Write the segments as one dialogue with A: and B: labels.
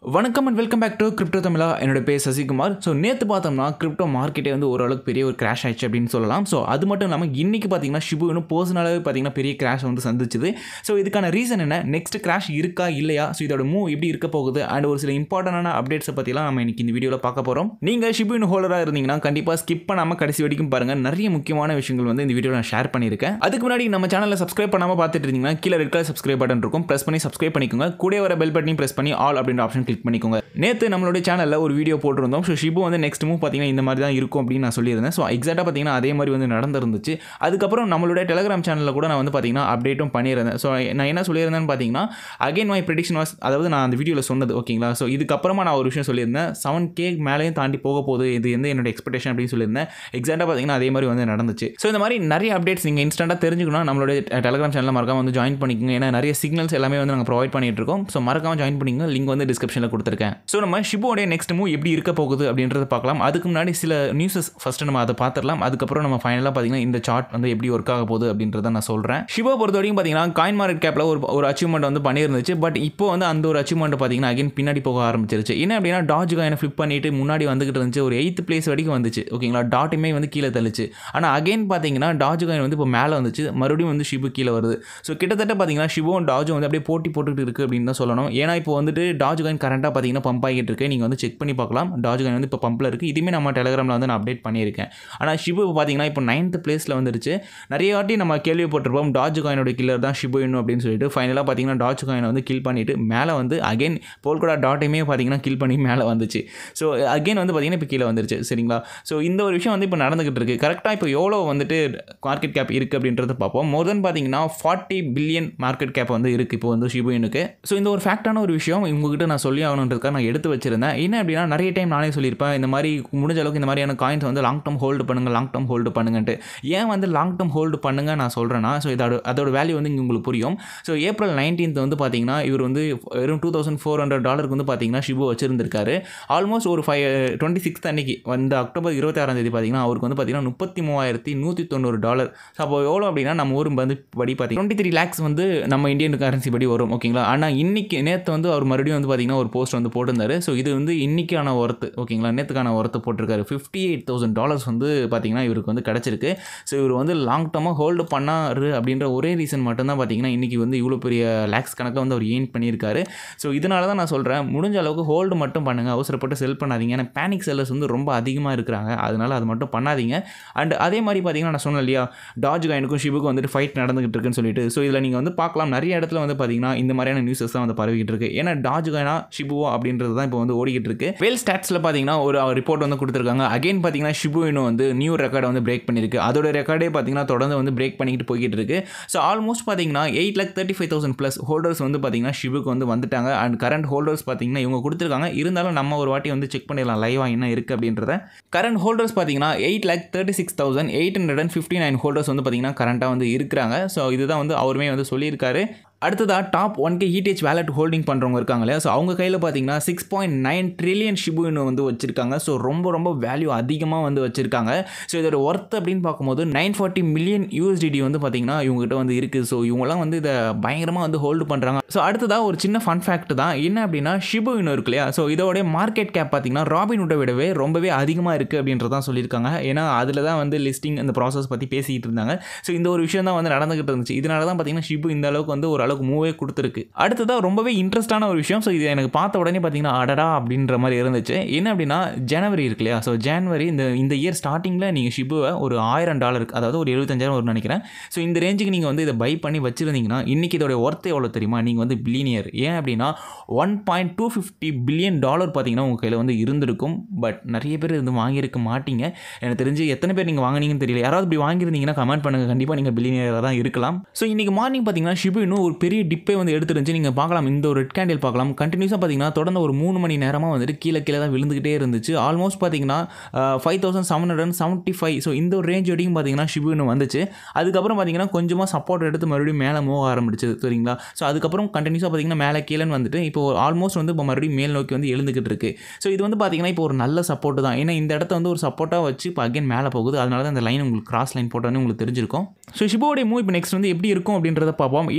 A: வணக்கம் and welcome back to crypto Tamizha என்னோட பேர் சசிகுமார் ஸோ நேற்று பார்த்தோம்னா கிரிப்டோ மார்க்கெட்டே வந்து ஓரளவுக்கு பெரிய ஒரு கிராஷ் ஆயிடுச்சு அப்படின்னு சொல்லலாம் ஸோ அது மட்டும் இல்லாமல் இன்றைக்கி பார்த்தீங்கன்னா ஷிபு இன்னும் பர்சனலாகவே பார்த்தீங்கன்னா பெரிய கிராஷ் வந்து சந்திச்சுது ஸோ இதுக்கான ரீசன் என்ன நெக்ஸ்ட் கிராஷ் இருக்கா இல்லையா ஸோ இதோட மூவ் எப்படி இருக்க போகுது அண்ட் ஒரு சில இம்பார்ட்டண்டான அப்டேட்ஸை பற்றிலாம் நம்ம இன்னைக்கு இந்த வீடியோவில் பார்க்க போகிறோம் நீங்கள் ஷிபு இன்னும் ஹோல்டராக இருந்தீங்கன்னா கண்டிப்பாக ஸ்கிப் பண்ணாமல் கடைசி வரைக்கும் பாருங்கள் நிறைய முக்கியமான விஷயங்கள் வந்து இந்த வீடியோ நான் ஷேர் பண்ணியிருக்கேன் அதுக்கு முன்னாடி நம்ம சேனலில் சப்ஸ்கிரைப் பண்ணாமல் பார்த்துட்டு இருந்தீங்கன்னா கீழே ரெட் கலர் சப்ஸ்கிரைப் பட்டன் இருக்கும் ப்ரெஸ் பண்ணி சப்ஸ்கிரைப் பண்ணிக்கோங்க கூட வர பெல் பட்டனையும் ப்ரெஸ் பண்ணி ஆல் அப்படின்ற ஆப்ஷன் கிளிக் பண்ணிக்கோங்க நேற்று நம்மளுடைய சேனலில் ஒரு வீடியோ போட்டிருந்தோம் ஸோ ஷிபு வந்து நெக்ஸ்ட் மூவ் பார்த்தீங்கன்னா இந்த மாதிரி தான் இருக்கும் அப்படின்னு நான் சொல்லியிருந்தேன் ஸோ எக்ஸாக்டாக பார்த்தீங்கன்னா அதே மாதிரி வந்து நடந்திருந்துச்சு அதுக்கப்புறம் நம்மளுடைய டெலிகிராம் சேனலில் கூட நான் வந்து பார்த்தீங்கன்னா அப்டேட்டும் பண்ணியிருந்தேன் ஸோ நான் என்ன சொல்லியிருந்தேன்னு பார்த்தீங்கன்னா அகைன் மை ப்ரெடிக்ஷன் வாஸ் அதாவது நான் அந்த வீடியோவில் சொன்னது ஓகேங்களா ஸோ இதுக்கப்புறமா நான் ஒரு விஷயம் சொல்லியிருந்தேன் செவன் கே மேலேயும் தாண்டி போக போகுது இது எந்த என்னோட எக்ஸ்பெக்டேஷன் அப்படின்னு சொல்லியிருந்தேன் எக்ஸாக்டாக பார்த்தீங்கன்னா அதே மாதிரி வந்து நடந்துச்சு ஸோ இந்த மாதிரி நிறைய அப்டேட்ஸ் நீங்கள் இன்ஸ்டண்ட்டாக தெரிஞ்சுக்கணும் நம்மளுடைய டெலிகிராம் சேனலில் மறக்காம வந்து ஜாயின் பண்ணிக்கோங்க ஏன்னா நிறைய சிக்னல்ஸ் எல்லாமே வந்து நாங்கள் ப்ரொவைட் பண்ணிட்டு இருக்கோம் ஸோ மறக்காம ஜாயின் பண்ணிக்கோங்க லிங்க் வந்து டிஸ்கிரிப்ஷனில் கொடுத்துருக்கேன் ஸோ நம்ம ஷிபோடைய நெக்ஸ்ட் மூவ் எப்படி இருக்க போகுது அப்படின்றத பார்க்கலாம் அதுக்கு முன்னாடி சில நியூஸஸ் ஃபஸ்ட்டு நம்ம அதை பார்த்துடலாம் அதுக்கப்புறம் நம்ம ஃபைனலாக பார்த்தீங்கன்னா இந்த சார்ட் வந்து எப்படி ஒர்க் ஆக போகுது அப்படின்றத நான் சொல்கிறேன் ஷிபோ பொறுத்த வரைக்கும் பார்த்தீங்கன்னா காயின் மார்க்கெட் கேப்பில் ஒரு ஒரு அச்சீவ்மெண்ட் வந்து பண்ணியிருந்துச்சு பட் இப்போ வந்து அந்த ஒரு அச்சீவ்மெண்ட் பார்த்தீங்கன்னா அகைன் பின்னாடி போக ஆரம்பிச்சிருச்சு என்ன அப்படின்னா டாஜ் காயினை ஃப்ளிப் பண்ணிட்டு முன்னாடி வந்துகிட்டு இருந்துச்சு ஒரு எயித் பிளேஸ் வரைக்கும் வந்துச்சு ஓகேங்களா டாட்டுமே வந்து கீழே தள்ளிச்சு ஆனால் அகைன் பார்த்தீங்கன்னா டாஜ் காயின் வந்து இப்போ மேலே வந்துச்சு மறுபடியும் வந்து ஷிபு கீழே வருது ஸோ கிட்டத்தட்ட பார்த்தீங்கன்னா ஷிபுவும் டாஜும் வந்து அப்படியே போட்டி போட்டுக்கிட்டு இருக்குது அப்படின்னு தான் சொல்லணும் ஏன்னா இப்போ வந்துட்டு டாஜ் காயின் கரண்ட்டாக பார்த்தீங்கன்னா பம்ப் ஆகிட்டு இருக்கு நீங்கள் வந்து செக் பண்ணி பார்க்கலாம் டாஜ் காயின் வந்து இப்போ பம்பில் இருக்குது இதுவுமே நம்ம டெலிகிராமில் வந்து நான் அப்டேட் பண்ணியிருக்கேன் ஆனால் ஷிபு பார்த்தீங்கன்னா இப்போ நைன்த் பிளேஸில் வந்துருச்சு நிறைய வாட்டி நம்ம கேள்விப்பட்டிருப்போம் டாஜ் காயினோட கில்லர் தான் ஷிபு இன்னும் அப்படின்னு சொல்லிட்டு ஃபைனலாக பார்த்தீங்கன்னா டாஜ் காயினை வந்து கில் பண்ணிட்டு மேலே வந்து அகைன் போல்கோடா டாட்டையுமே பார்த்தீங்கன்னா கில் பண்ணி மேலே வந்துச்சு ஸோ அகைன் வந்து பார்த்தீங்கன்னா இப்போ கீழே வந்துருச்சு சரிங்களா ஸோ இந்த ஒரு விஷயம் வந்து இப்போ நடந்துகிட்டு இருக்கு கரெக்டாக இப்போ எவ்வளோ வந்துட்டு மார்க்கெட் கேப் இருக்குது அப்படின்றத பார்ப்போம் மோர் தென் பார்த்தீங்கன்னா ஃபார்ட்டி பில்லியன் மார்க்கெட் கேப் வந்து இருக்குது இப்போ வந்து ஷிபுயினுக்கு ஸோ இந்த ஒரு ஃபேக்டான ஒரு விஷயம் உங்ககிட்ட நான் சொல்லி ஆகணுன்றதுக்காக நான் எடுத்து வச்சிருந்தேன் என்ன அப்படின்னா நிறைய டைம் நானே சொல்லியிருப்பேன் இந்த மாதிரி முடிஞ்ச அளவுக்கு இந்த மாதிரியான காயின்ஸ் வந்து லாங் டர்ம் ஹோல்டு பண்ணுங்கள் லாங் டர்ம் ஹோல்டு பண்ணுங்கன்ட்டு ஏன் வந்து லாங் டர்ம் ஹோல்டு பண்ணுங்க நான் சொல்கிறேன்னா ஸோ இதோட அதோட வேல்யூ வந்து இங்கே உங்களுக்கு புரியும் ஸோ ஏப்ரல் நைன்டீன்த் வந்து பார்த்தீங்கன்னா இவர் வந்து வெறும் டூ தௌசண்ட் ஃபோர் ஹண்ட்ரட் டாலருக்கு வந்து பார்த்தீங்கன்னா ஷிபு வச்சிருந்திருக்காரு ஆல்மோஸ்ட் ஒரு ஃபைவ் டுவெண்ட்டி சிக்ஸ்த் அன்னைக்கு வந்து அக்டோபர் இருபத்தாறாம் தேதி பார்த்தீங்கன்னா அவருக்கு வந்து பார்த்தீங்கன்னா முப்பத்தி மூவாயிரத்தி நூற்றி தொண்ணூறு டாலர் ஸோ அப்போ எவ்வளோ அப்படின்னா நம்ம ஊர் வந்து படி பார்த்தீங்கன்னா டுவெண்ட்டி த்ரீ லேக்ஸ் வந்து நம்ம இந்தியன் கரன்சி படி வரும் ஓகேங்களா ஆனால் இன்னைக்கு நேற்று வந்து அவர் மறுபடியும் வந்து பார்த்தீங்கன்னா ஒரு போஸ்ட் வந்து போட்டிருந்தாரு ஸோ இது வந்து இன்னைக்கான ஒர்த்து ஓகேங்களா நேற்றுக்கான ஒர்த்து போட்டிருக்காரு ஃபிஃப்டி எயிட் தௌசண்ட் டாலர்ஸ் வந்து பார்த்தீங்கன்னா இவருக்கு வந்து கிடச்சிருக்கு ஸோ இவர் வந்து லாங் டர்மாக ஹோல்டு பண்ணாரு அப்படின்ற ஒரே ரீசன் மட்டும்தான் பார்த்தீங்கன்னா இன்றைக்கி வந்து இவ்வளோ பெரிய லேக்ஸ் கணக்கில் வந்து அவர் ஏன் பண்ணியிருக்காரு ஸோ இதனால தான் நான் சொல்கிறேன் முடிஞ்ச அளவுக்கு ஹோல்டு மட்டும் பண்ணுங்கள் அவசரப்பட்டு செல் பண்ணாதீங்க ஏன்னா பேனிக் செல்லர்ஸ் வந்து ரொம்ப அதிகமாக இருக்கிறாங்க அதனால் அது மட்டும் பண்ணாதீங்க அண்ட் அதே மாதிரி பார்த்தீங்கன்னா நான் சொன்னேன் இல்லையா டாஜ் காயினுக்கும் ஷிபுக்கும் வந்துட்டு ஃபைட் நடந்துகிட்டு இருக்குன்னு சொல்லிட்டு ஸோ இதில் நீங்கள் வந்து பார்க்கலாம் நிறைய இடத்துல வந்து பார்த்தீங்கன்னா இந்த மாதிரியான நியூஸஸ் தான் வந்து பரவிக்கிட்டு இருக்கு ஏன்னா டாஜ் காயினா ஷிபுவா அப்படின்றது தான் இப்போ வந்து ஓடிக்கிட்டு இருக்கு வேல் ஸ்டாட்ஸில் பார்த்தீங்கன்னா ஒரு ரிப்போர்ட் வந்து கொடுத்துருக்காங்க அகைன் பார்த்தீங்கன்னா ஷிபு இன்னும் வந்து நியூ ரெக்கார்டை வந்து பிரேக் பண்ணியிருக்கு அதோட ரெக்கார்டே பார்த்தீங்கன்னா தொடர்ந்து வந்து பிரேக் பண்ணிக்கிட்டு போய்கிட்டு இருக்கு ஸோ ஆல்மோஸ்ட் பார்த்தீங்கன்னா eight lakh thirty five thousand plus holders வந்து பார்த்தீங்கன்னா ஷிபுக்கு வந்து வந்துட்டாங்க அண்ட் கரண்ட் ஹோல்டர்ஸ் பார்த்தீங்கன்னா இவங்க கொடுத்துருக்காங்க இருந்தாலும் நம்ம ஒரு வாட்டி வந்து செக் பண்ணிடலாம் லைவாக என்ன இருக்குது அப்படின்றத கரண்ட் ஹோல்டர்ஸ் பார்த்தீங்கன்னா eight lakh thirty six thousand eight hundred and fifty nine holders வந்து பார்த்தீங்கன்னா கரண்ட்டாக வந்து இருக்கிறாங்க ஸோ இதுதான் வந்து அவருமே வந்து சொல்லியிருக்காரு அடுத்ததாக top one K ETH wallet holding பண்ணுறவங்க இருக்காங்க இல்லையா ஸோ அவங்க கையில் பார்த்தீங்கன்னா சிக்ஸ் பாயிண்ட் நைன் ட்ரில்லியன் ஷிபுன்னு வந்து வச்சிருக்காங்க ஸோ ரொம்ப ரொம்ப வேல்யூ அதிகமாக வந்து வச்சிருக்காங்க ஸோ இதோட ஒர்த் அப்படின்னு பார்க்கும்போது நைன் ஃபார்ட்டி மில்லியன் யூஎஸ்டிடி வந்து பார்த்தீங்கன்னா இவங்ககிட்ட வந்து இருக்குது ஸோ இவங்கலாம் வந்து இதை பயங்கரமாக வந்து ஹோல்டு பண்ணுறாங்க ஸோ அடுத்ததாக ஒரு சின்ன ஃபன் ஃபேக்ட் தான் என்ன அப்படின்னா ஷிபு இன்னும் இருக்கு இல்லையா ஸோ இதோடைய மார்க்கெட் கேப் பார்த்தீங்கன்னா ராபின் உட்டை விடவே ரொம்பவே அதிகமாக இருக்குது அப்படின்றதான் சொல்லியிருக்காங்க ஏன்னா அதில் தான் வந்து லிஸ்டிங் அந்த ப்ராசஸ் பற்றி பேசிக்கிட்டு இருந்தாங்க ஸோ இந்த ஒரு விஷயம் தான் வந்து நடந்துகிட்டு இருந்துச்சு இதனால தான் பார்த்தீங்கன்னா ஷிபு இந்த அளவுக்கு வந்து ஒரு அளவுக்கு மூவே கொடுத்துருக்கு அடுத்ததாக ரொம்பவே இன்ட்ரெஸ்டான ஒரு விஷயம் ஸோ இது எனக்கு பார்த்த உடனே பார்த்தீங்கன்னா அடடா அப்படின்ற மாதிரி இருந்துச்சு என்ன அப்படின்னா ஜனவரி இருக்கு இல்லையா ஸோ ஜனவரி இந்த இந்த இயர் ஸ்டார்டிங்கில் நீங்கள் ஷிபுவை ஒரு ஆயிரம் டாலருக்கு அதாவது ஒரு எழுபத்தஞ்சாயிரம் ஒரு நினைக்கிறேன் ஸோ இந்த ரேஞ்சுக்கு நீங்கள் வந்து இதை பை பண்ணி வச்சிருந்தீங்கன்னா இன்றைக்கி இதோட ஒர்த்து எவ்வளோ தெரியுமா நீங்கள் வந்து பில்லினியர் ஏன் அப்படின்னா one point two fifty billion dollar பார்த்தீங்கன்னா உங்கள் கையில் வந்து இருந்திருக்கும் பட் நிறைய பேர் இது வாங்கியிருக்க மாட்டீங்க எனக்கு தெரிஞ்சு எத்தனை பேர் நீங்கள் வாங்கினீங்கன்னு தெரியல யாராவது இப்படி வாங்கியிருந்தீங்கன்னா கமெண்ட் பண்ணுங்கள் கண்டிப்பாக நீங்கள் பில்லினியராக தான் இருக்கலாம் ஸோ இன்றைக்கி மார்னிங் பார்த்தீங்கன்னா ஷிபு இன்னும் ஒரு பெரிய டிப்பே வந்து எடுத்துருந்துச்சு நீங்கள் பார்க்கலாம் இந்த ஒரு ரெட் கேண்டில் பார்க்கலாம் கண்டினியூஸாக பார்த்தீங்கன்னா தொடர்ந்து ஒரு மூணு மணி நேரமாக வந்துட்டு கீழே கீழே தான் விழுந்துகிட்டே இருந்துச்சு ஆல்மோஸ்ட் பார்த்தீங்கன்னா five thousand seven hundred and seventy five so இந்த ஒரு ரேஞ்ச் வரைக்கும் பார்த்தீங்கன்னா ஷிபுன்னு வந்துச்சு அதுக்கப்புறம் பார்த்தீங்கன்னா கொஞ்சமாக சப்போர்ட் எடுத்து மறுபடியும் மேலே மூவ் ஆரம்பிச்சு சரிங்களா ஸோ அதுக்கப்புறம் கண்டினியூஸாக பார்த்தீங்கன்னா மேலே கீழேன்னு வந்துட்டு இப்போ ஆல்மோஸ்ட் வந்து இப்போ மறுபடியும் மேல் நோக்கி வந்து எழுந்துக்கிட்டு இருக்கு ஸோ இது வந்து பார்த்தீங்கன்னா இப்போ ஒரு நல்ல சப்போர்ட் தான் ஏன்னா இந்த இடத்த வந்து ஒரு சப்போர்ட்டாக வச்சு இப்போ அகைன் மேலே போகுது அதனால தான் இந்த லைன் உங்களுக்கு கிராஸ் லைன் போட்டோன்னு உங்களுக்கு தெரிஞ்சிருக்கும் ஸோ ஷிபோடைய மூவ் இப்போ நெக்ஸ்ட் வந்து எப்படி இருக்கும் அப்படின்றத பார்ப்போம் என்ன அப்படின்னு பார்த்தீங்கன்னா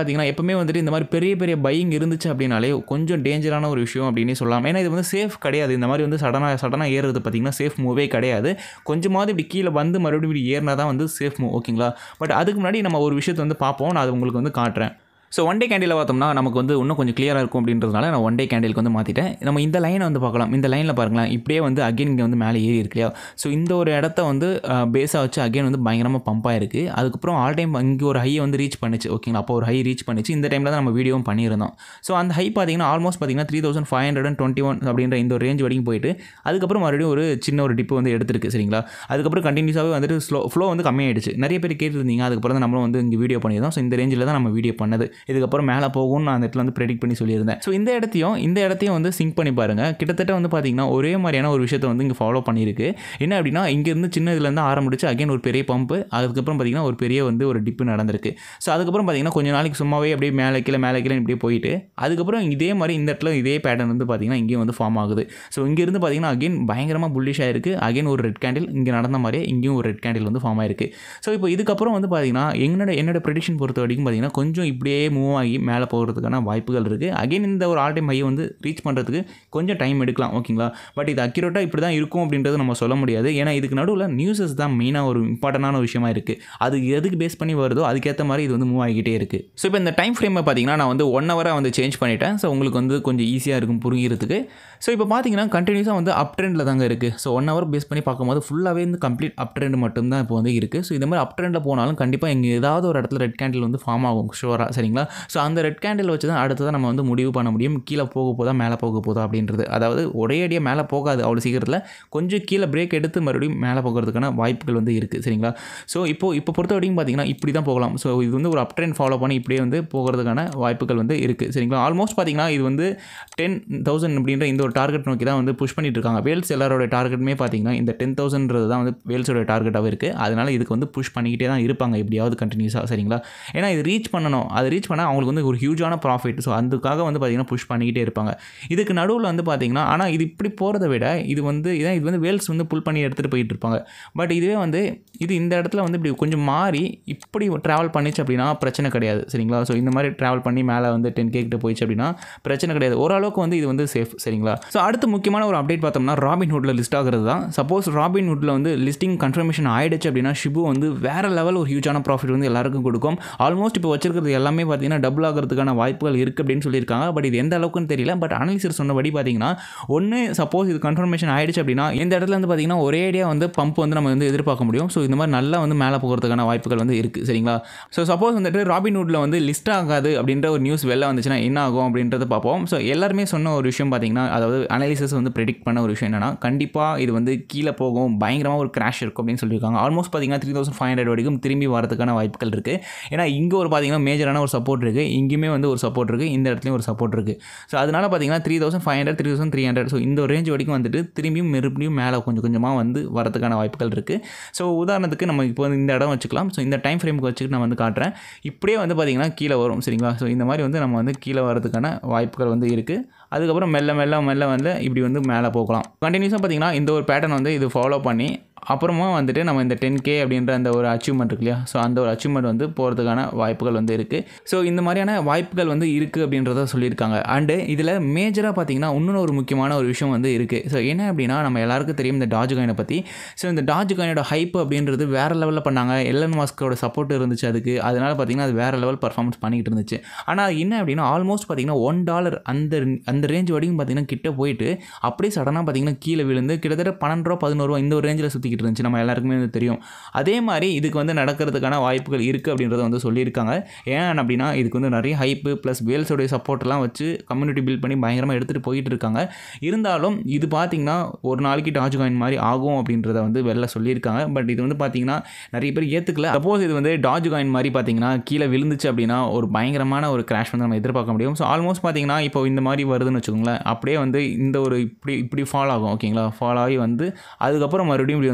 A: பார்த்தீங்கன்னா எப்பவுமே வந்துட்டு இந்த மாதிரி பெரிய பெரிய பையிங் இருந்துச்சு அப்படின்னாலே கொஞ்சம் டேஞ்சரான ஒரு விஷயம் அப்படின்னே சொல்லலாம் ஏன்னா இது வந்து சேஃப் கிடையாது இந்த மாதிரி வந்து சடனாக சடனாக ஏறுறது பார்த்தீங்கன்னா சேஃப் மூவே கிடையாது கொஞ்சமாவது இப்படி கீழே வந்து மறுபடியும் இப்படி ஏறினா தான் வந்து சேஃப் மூவ் ஓகேங்களா பட் அதுக்கு முன்னாடி நம்ம ஒரு விஷயத்தை வந்து பார்ப்போம் நான் அது உங்களுக்கு வந்து காட்டுறேன் ஸோ ஒன் டே கேண்டில் பார்த்தோம்னா நமக்கு வந்து இன்னும் கொஞ்சம் கிளியராக இருக்கும் அப்படின்றதுனால நான் ஒன் டே கேண்டிலுக்கு வந்து மாற்றிட்டேன் நம்ம இந்த லைனை வந்து பார்க்கலாம் இந்த லைனில் பாருங்களேன் இப்படியே வந்து அகைன் இங்கே வந்து மேலே ஏறி இருக்கு இல்லையா ஸோ இந்த ஒரு இடத்த வந்து பேஸாக வச்சு அகைன் வந்து பயங்கரமாக பம்ப் ஆயிருக்கு அதுக்கப்புறம் ஆல் டைம் இங்கே ஒரு ஹையை வந்து ரீச் பண்ணுச்சு ஓகேங்களா அப்போ ஒரு ஹை ரீச் பண்ணிச்சு இந்த டைமில் தான் நம்ம வீடியோவும் பண்ணியிருந்தோம் ஸோ அந்த ஹை பார்த்தீங்கன்னா ஆல்மோஸ்ட் பார்த்தீங்கன்னா three thousand five hundred and twenty one அப்படின்ற இந்த ஒரு ரேஞ்ச் வரைக்கும் போயிட்டு அதுக்கப்புறம் மறுபடியும் ஒரு சின்ன ஒரு டிப்பு வந்து எடுத்திருக்கு சரிங்களா அதுக்கப்புறம் கண்டினியூஸாகவே வந்துட்டு ஸ்லோ ஃப்ளோ வந்து கம்மியாயிடுச்சு நிறைய பேர் கேட்டிருந்தீங்க அதுக்கப்புறம் தான் நம்மளும் வந்து இங்கே வீடியோ பண்ணியிருந்தோம் ஸோ இந்த ரேஞ்சில் தான் நம்ம வீடியோ பண்ணது இதுக்கப்புறம் மேலே போகும்னு நான் அந்த இடத்துல வந்து ப்ரெடிக்ட் பண்ணி சொல்லியிருந்தேன் ஸோ இந்த இடத்தையும் இந்த இடத்தையும் வந்து சிங்க் பண்ணி பாருங்கள் கிட்டத்தட்ட வந்து பார்த்தீங்கன்னா ஒரே மாதிரியான ஒரு விஷயத்தை வந்து இங்கே ஃபாலோ பண்ணியிருக்கு என்ன அப்படின்னா இங்கேருந்து சின்ன இதுலேருந்து ஆரம்பிச்சு அகைன் ஒரு பெரிய பம்பு அதுக்கப்புறம் பார்த்தீங்கன்னா ஒரு பெரிய வந்து ஒரு டிப்பு நடந்திருக்கு ஸோ அதுக்கப்புறம் பார்த்தீங்கன்னா கொஞ்ச நாளைக்கு சும்மாவே அப்படியே மேலே கீழே மேலே கீழே இப்படியே போயிட்டு அதுக்கப்புறம் இதே மாதிரி இந்த இடத்துல இதே பேட்டர்ன் வந்து பார்த்தீங்கன்னா இங்கேயும் வந்து ஃபார்ம் ஆகுது ஸோ இங்கேருந்து பார்த்தீங்கன்னா அகைன் பயங்கரமாக புல்லிஷ் ஆயிருக்கு அகைன் ஒரு ரெட் கேண்டில் இங்கே நடந்த மாதிரியே இங்கேயும் ஒரு ரெட் கேண்டில் வந்து ஃபார்ம் ஆயிருக்கு ஸோ இப்போ இதுக்கப்புறம் வந்து பார்த்தீங்கன்னா என்னோட என்னோட ப்ரெடிக்ஷன் பொறுத்த வரைக்கும் பார்த்தீங்கன்னா கொஞ்சம் இப்படியே மூவ் ஆகி மேலே போகிறதுக்கான வாய்ப்புகள் இருக்குது அகைன் இந்த ஒரு ஆல் டைம் ஹையை வந்து ரீச் பண்ணுறதுக்கு கொஞ்சம் டைம் எடுக்கலாம் ஓகேங்களா பட் இது அக்யூரேட்டாக இப்படி தான் இருக்கும் அப்படின்றது நம்ம சொல்ல முடியாது ஏன்னா இதுக்கு நடுவில் நியூஸஸ் தான் மெயினாக ஒரு இம்பார்ட்டண்டான விஷயமா இருக்குது அது எதுக்கு பேஸ் பண்ணி வருதோ அதுக்கேற்ற மாதிரி இது வந்து மூவ் ஆகிக்கிட்டே இருக்குது ஸோ இப்போ இந்த டைம் ஃப்ரேமை பார்த்தீங்கன்னா நான் வந்து ஒன் ஹவராக வந்து சேஞ்ச் பண்ணிட்டேன் ஸோ உங்களுக்கு வந்து கொஞ்சம் ஈஸியாக இருக்கும் புரிகிறதுக்கு ஸோ இப்போ பார்த்தீங்கன்னா கண்டினியூஸாக வந்து அப் ட்ரெண்டில் தாங்க இருக்குது ஸோ ஒன் ஹவர் பேஸ் பண்ணி பார்க்கும்போது ஃபுல்லாகவே வந்து கம்ப்ளீட் அப் ட்ரெண்ட் மட்டும்தான் இப்போ வந்து இருக்குது ஸோ இந்த மாதிரி அப் ட்ரெண்டில் போனாலும் கண்டிப்பாக இங்கே ஏதாவது ஒரு இடத்துல ரெட் கேண்டில் வந்து ஃபார்ம் ஆகும் ஷுவராக சரிங்களா ஸோ அந்த ரெட் கேண்டில் வச்சு தான் அடுத்ததான் நம்ம வந்து முடிவு பண்ண முடியும் கீழே போக போதா மேலே போக போதா அப்படின்றது அதாவது ஒரே அடியாக மேலே போகாது அவ்வளோ சீக்கிரத்தில் கொஞ்சம் கீழே பிரேக் எடுத்து மறுபடியும் மேலே போகிறதுக்கான வாய்ப்புகள் வந்து இருக்குது சரிங்களா ஸோ இப்போ இப்போ பொறுத்த வரைக்கும் பார்த்தீங்கன்னா இப்படி தான் போகலாம் ஸோ இது வந்து ஒரு அப் ட்ரெண்ட் ஃபாலோ பண்ணி இப்படியே வந்து போகிறதுக்கான வாய்ப்புகள் வந்து இருக்குது சரிங்களா ஆல்மோஸ்ட் பார்த்தீங்கன்னா இது வந்து டென் தௌசண்ட் அப்படின்ற இந்த ஒரு டார்கெட் நோக்கி தான் வந்து புஷ் பண்ணிட்டு இருக்காங்க வேல்ஸ் எல்லாரோட டார்கெட்டுமே பார்த்தீங்கன்னா இந்த டென் தௌசண்ட்றது தான் வந்து வேல்ஸோட டார்கெட்டாகவே இருக்குது அதனால் இதுக்கு வந்து புஷ் பண்ணிக்கிட்டே தான் இருப்பாங்க எப்படியாவது கண்டினியூஸாக சரிங்களா ஏன்னா இது ரீச் பண்ணணும் அது ரீச் பண்ணால் அவங்களுக்கு வந்து ஒரு ஹியூஜான ப்ராஃபிட் ஸோ அதுக்காக வந்து பார்த்தீங்கன்னா புஷ் பண்ணிக்கிட்டே இருப்பாங்க இதுக்கு நடுவில் வந்து பார்த்தீங்கன்னா ஆனால் இது இப்படி போகிறத விட இது வந்து இதான் இது வந்து வேல்ஸ் வந்து புல் பண்ணி எடுத்துகிட்டு போயிட்டு இருப்பாங்க பட் இதுவே வந்து இது இந்த இடத்துல வந்து இப்படி கொஞ்சம் மாறி இப்படி ட்ராவல் பண்ணிச்சு அப்படின்னா பிரச்சனை கிடையாது சரிங்களா ஸோ இந்த மாதிரி ட்ராவல் பண்ணி மேலே வந்து டென் கே கிட்ட போயிடுச்சு அப்படின்னா பிரச்சனை கிடையாது ஓரளவுக்கு வந்து இது வந்து சேஃப் சரிங்களா ஸோ அடுத்து முக்கியமான ஒரு அப்டேட் பார்த்தோம்னா ராபின் ஹுட்டில் லிஸ்ட் ஆகிறது தான் சப்போஸ் ராபின் ஹுட்டில் வந்து லிஸ்டிங் கன்ஃபர்மேஷன் ஆயிடுச்சு அப்படின்னா ஷிபு வந்து வேறு லெவல் ஒரு ஹியூஜான ப்ராஃபிட் வந்து எல்லாருக்கும் கொடுக்கும் ஆல்மோஸ்ட் இப்போ வச்சிருக்கிறது எல்லாமே பார்த்தீங்கன்னா டபுள் ஆகிறதுக்கான வாய்ப்புகள் இருக்குது அப்படின்னு சொல்லியிருக்காங்க பட் இது எந்த அளவுக்குன்னு தெரியல பட் அனலிசர் சொன்னபடி பார்த்தீங்கன்னா ஒன்று சப்போஸ் இது கன்ஃபர்மேஷன் ஆயிடுச்சு அப்படின்னா இந்த இடத்துல வந்து பார்த்தீங்கன்னா ஒரே ஐடியா வந்து பம்ப் வந்து நம்ம வந்து எதிர்பார்க்க முடியும் ஸோ இந்த மாதிரி நல்லா வந்து மேலே போகிறதுக்கான வாய்ப்புகள் வந்து இருக்குது சரிங்களா ஸோ சப்போஸ் வந்துட்டு ராபின் ஹுட்டில் வந்து லிஸ்ட் ஆகாது அப்படின்ற ஒரு நியூஸ் வெளில வந்துச்சுன்னா என்ன ஆகும் அப்படின்றத பார்ப்போம் ஸோ எல்லாருமே சொன்ன ஒரு விஷயம் பார்த்தீங்கன்னா அதாவது அனாலிசிஸ் வந்து ப்ரெடிக்ட் பண்ண ஒரு விஷயம் என்னன்னா கண்டிப்பாக இது வந்து கீழே போகும் பயங்கரமாக ஒரு கிராஷ் இருக்கும் அப்படின்னு சொல்லியிருக்காங்க ஆல்மோஸ்ட் பார்த்தீங்கன்னா த்ரீ தௌசண்ட் ஃபைவ் ஹண்ட்ரட் வரைக்கும் திரும்பி வரதுக்கான வாய்ப்புகள் இருக்குது ஏன்னா இங்கே ஒரு பார்த்தீங்கன்னா மேஜரான ஒரு சப்போர்ட் இருக்குது இங்கேயுமே வந்து ஒரு சப்போர்ட் இருக்குது இந்த இடத்துலையும் ஒரு சப்போர்ட் இருக்குது ஸோ அதனால் பார்த்தீங்கன்னா three thousand five hundred three thousand three hundred so இந்த ஒரு ரேஞ்ச் வரைக்கும் வந்துட்டு திரும்பியும் மறுபடியும் மேலே கொஞ்சம் கொஞ்சமாக வந்து வரதுக்கான வாய்ப்புகள் இருக்குது ஸோ உதாரணத்துக்கு நம்ம இப்போ வந்து இந்த இடம் வச்சுக்கலாம் ஸோ இந்த டைம் ஃப்ரேமுக்கு வச்சுட்டு நான் வந்து காட்டுறேன் இப்படியே வந்து பார்த்தீங்கன்னா கீழே வரும் சரிங்களா ஸோ இந்த மாதிரி வந்து நம்ம வந்து கீழே வரதுக்கான வாய்ப்புகள் வந்து இருக்குது அதுக்கப்புறம் மெல்ல மெல்ல மெல்ல வந்து இப்படி வந்து மேலே போகலாம் கண்டினியூஸாக பார்த்தீங்கன்னா இந்த ஒரு பேட்டர்ன் வந்து இது ஃபாலோ பண்ணி அப்புறமா வந்துட்டு நம்ம இந்த டென் கே அப்படின்ற அந்த ஒரு அச்சீவ்மெண்ட் இருக்கு இல்லையா ஸோ அந்த ஒரு அச்சீவ்மெண்ட் வந்து போகிறதுக்கான வாய்ப்புகள் வந்து இருக்குது ஸோ இந்த மாதிரியான வாய்ப்புகள் வந்து இருக்குது அப்படின்றத சொல்லியிருக்காங்க அண்டு இதில் மேஜராக பார்த்தீங்கன்னா இன்னொன்று ஒரு முக்கியமான ஒரு விஷயம் வந்து இருக்குது ஸோ என்ன அப்படின்னா நம்ம எல்லாருக்கும் தெரியும் இந்த டாஜ் காயினை பற்றி ஸோ இந்த டாஜ் காயினோட ஹைப் அப்படின்றது வேறு லெவலில் பண்ணாங்க எல்லன் மாஸ்கோட சப்போர்ட் இருந்துச்சு அதுக்கு அதனால் பார்த்தீங்கன்னா அது வேறு லெவல் பர்ஃபார்மன்ஸ் பண்ணிக்கிட்டு இருந்துச்சு ஆனால் என்ன அப்படின்னா ஆல்மோஸ்ட் பார்த்தீங்கன்னா ஒன் டாலர் அந்த அந்த ரேஞ்ச் வரைக்கும் பார்த்தீங்கன்னா கிட்ட போயிட்டு அப்படியே சடனாக பார்த்தீங்கன்னா கீழே விழுந்து கிட்டத்தட்ட பன்னெண்டு ரூபா பதினோரு ரூபா இந்த ஒரு ரேஞ்சில் சுற்றிக்கிட்டு இருந்துச்சு நம்ம எல்லாருக்குமே வந்து தெரியும் அதே மாதிரி இதுக்கு வந்து நடக்கிறதுக்கான வாய்ப்புகள் இருக்குது அப்படின்றத வந்து சொல்லியிருக்காங்க ஏன் அப்படின்னா இதுக்கு வந்து நிறைய ஹைப்பு ப்ளஸ் வேல்ஸோடைய சப்போர்ட்லாம் வச்சு கம்யூனிட்டி பில்ட் பண்ணி பயங்கரமாக எடுத்துகிட்டு போயிட்டு இருக்காங்க இருந்தாலும் இது பார்த்திங்கன்னா ஒரு நாளைக்கு டாஜ் காயின் மாதிரி ஆகும் அப்படின்றத வந்து வெளில சொல்லியிருக்காங்க பட் இது வந்து பார்த்திங்கன்னா நிறைய பேர் ஏற்றுக்கல சப்போஸ் இது வந்து டாஜ் காயின் மாதிரி பார்த்தீங்கன்னா கீழே விழுந்துச்சு அப்படின்னா ஒரு பயங்கரமான ஒரு கிராஷ் வந்து நம்ம எதிர்பார்க்க முடியும் ஸோ ஆல்மோஸ்ட் பார்த்தீங்கன்னா இப்போ இந்த மாதிரி வருதுன்னு வச்சுக்கோங்களேன் அப்படியே வந்து இந்த ஒரு இப்படி இப்படி ஃபால் ஆகும் ஓகேங்களா ஃபால் ஆகி வந்து அதுக்கப்புறம் மறுபடியும் இப்படி வந்து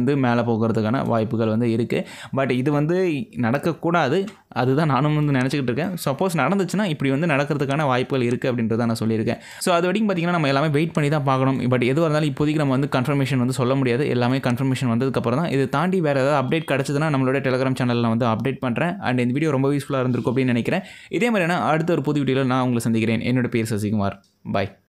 A: வந்து மேலே போகிறதுக்கான வாய்ப்புகள் வந்து இருக்குது பட் இது வந்து நடக்கக்கூடாது அதுதான் நானும் வந்து நினச்சிக்கிட்டு இருக்கேன் சப்போஸ் நடந்துச்சுன்னா இப்படி வந்து நடக்கிறதுக்கான வாய்ப்புகள் இருக்குது அப்படின்றத நான் சொல்லியிருக்கேன் ஸோ அது வரைக்கும் பார்த்திங்கன்னா நம்ம எல்லாமே வெயிட் பண்ணி தான் பார்க்கணும் பட் எதுவாக இருந்தாலும் இப்போதைக்கு நம்ம வந்து கன்ஃபர்மேஷன் வந்து சொல்ல முடியாது எல்லாமே கன்ஃபர்மேஷன் வந்ததுக்கப்புறம் தான் இது தாண்டி வேறு ஏதாவது அப்டேட் கிடச்சதுன்னா நம்மளோட டெலிகிராம் சேனலில் வந்து அப்டேட் பண்ணுறேன் அண்ட் இந்த வீடியோ ரொம்ப யூஸ்ஃபுல்லாக இருந்திருக்கும் அப்படின்னு நினைக்கிறேன் இதே மாதிரியான அடுத்த ஒரு புது வீடியோவில் நான் உங்களை சந்திக்கிறேன் என்னோட பேர் சசிகுமார் பாய்